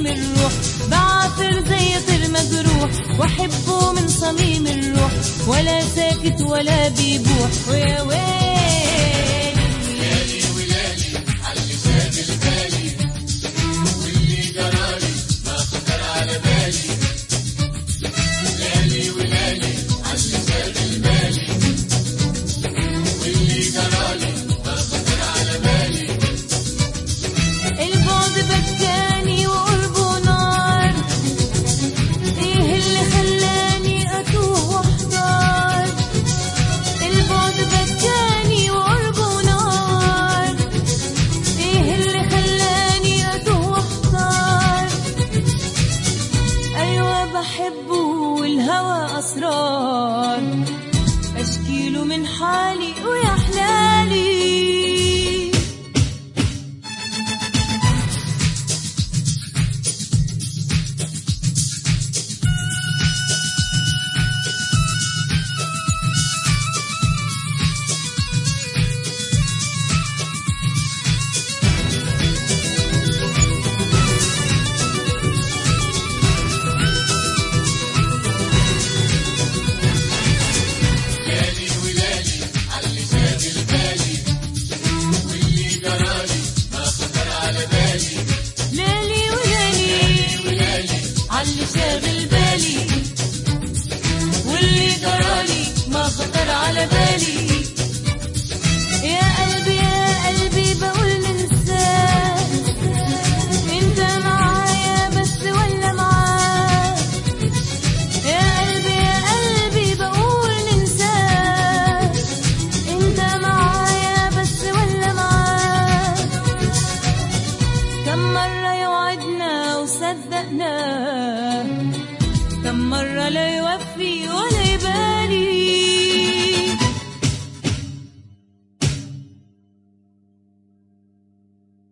صميم الروح بعافر زي طير مجروح واحبه من صميم الروح ولا ساكت ولا بيبوح ويا ويلي البعد بكاني وقربه نار ايه اللي خلاني اتوه واحتار البعد بكاني وقربه نار ايه اللي خلاني اتوه واحتار ايوه بحبه والهوى اسرار اشكيله من حالي ويا حلالي ليلي وليلي عاللي شاغل بالي واللي جرالي ما خطر على بالي يا قلبي يا قلبي بقول ننساه انت معايا بس ولا معاه يا قلبي يا قلبي بقول ننساه انت معايا بس ولا معاه كم مرة يوعدنا وصدقنا كم مرة لا